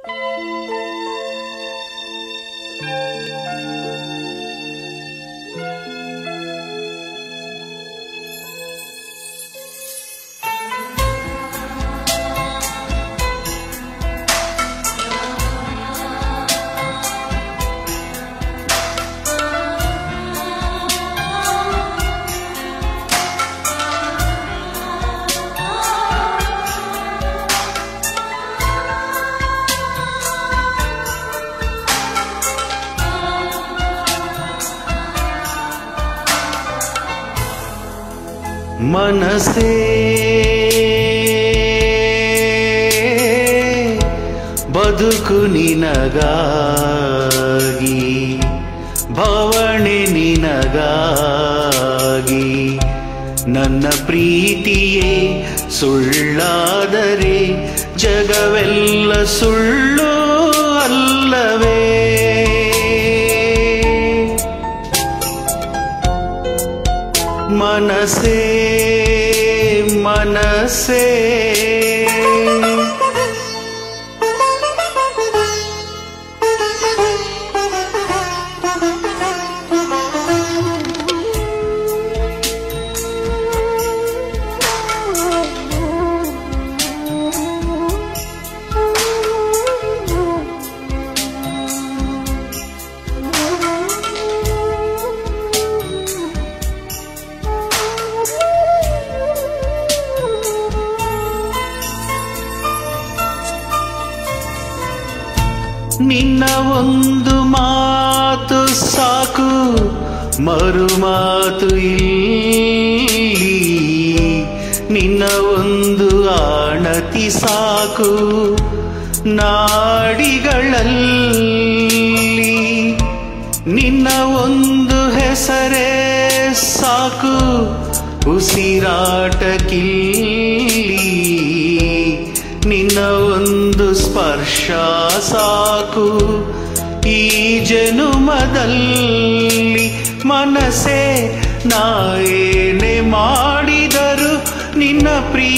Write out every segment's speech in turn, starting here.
ಮನಸೇ ಬದುಕು ನಿನಗಾಗಿ ಭವಣೆ ನಿನಗಾಗಿ ನನ್ನ ಪ್ರೀತಿಯೇ ಸುಳ್ಳಾದರೆ ಜಗವೆಲ್ಲ ಸುಳ್ಳು ಅಲ್ಲವೇ ಮನಸೇ ಮನಸೇ ನಿನ್ನ ಒಂದು ಮಾತು ಸಾಕು ಮರು ಮಾತು ಇಲ್ಲಿ ನಿನ್ನ ಒಂದು ಆಣತಿ ಸಾಕು ನಾಡಿಗಳಲ್ಲಿ ನಿನ್ನ ಒಂದು ಹೆಸರೇ ಸಾಕು ಉಸಿರಾಟಕ್ಕಿಲ್ಲಿ ನಿನ್ನ ಒಂದು ಸ್ಪರ್ಶ ಸಾಕು ಈ ಜನುಮದಲ್ಲಿ ಮನಸ್ಸೇ ನಾ ಏನೇ ಮಾಡಿದರು ನಿನ್ನ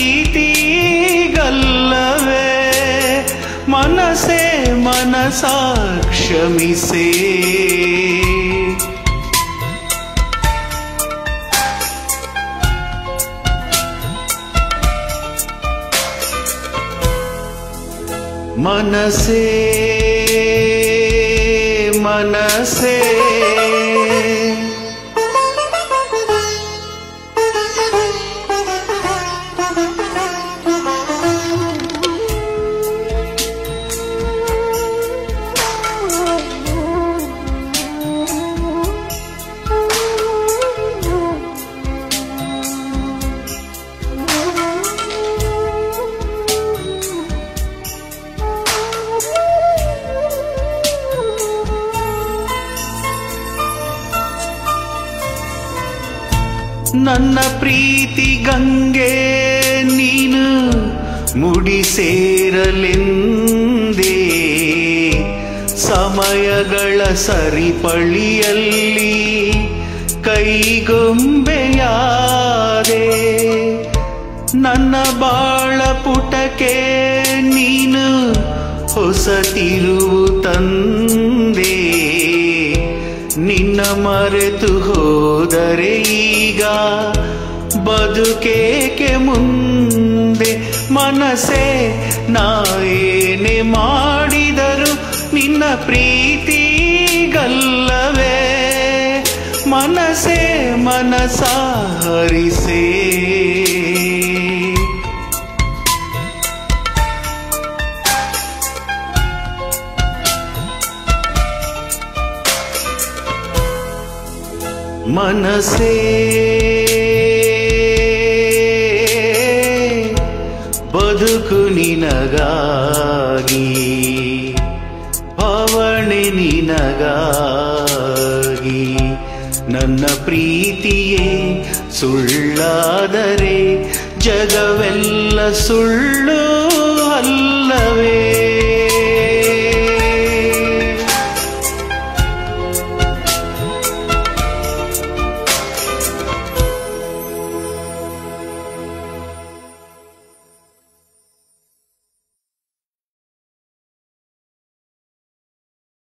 ಪ್ರೀತಿಗಲ್ಲವೇ ಮನಸ್ಸೇ ಮನಸ ಕ್ಷಮಿಸೇ ಮನಸೇ ಮನಸೇ ನನ್ನ ಪ್ರೀತಿ ಗಂಗೆ ನೀನು ಮುಡಿ ಸೇರಲೆಂದೇ ಸಮಯಗಳ ಸರಿಪಳಿಯಲ್ಲಿ ಕೈಗೊಂಬೆಯಾದೆ ನನ್ನ ಬಾಳ ಪುಟಕೆ ನೀನು ಹೊಸ ತಿರುವು ತಂದೆ ನಿನ್ನ ಮರೆತು ಹೋದರೆ ಈಗ ಬದುಕೇಕೆ ಮುಂದೆ ಮನಸ್ಸೇ ನಾ ಏನೇ ಮಾಡಿದರು ನಿನ್ನ ಪ್ರೀತಿಗಲ್ಲವೇ ಮನಸ್ಸೇ ಮನಸ ಹರಿಸೇ ಮನಸೇ ಬದುಕು ನಿನಗಾಗಿ ಪವಣೆ ನಿನಗಾಗಿ ನನ್ನ ಪ್ರೀತಿಯೇ ಸುಳ್ಳಾದರೆ ಜಗವೆಲ್ಲ ಸುಳ್ಳು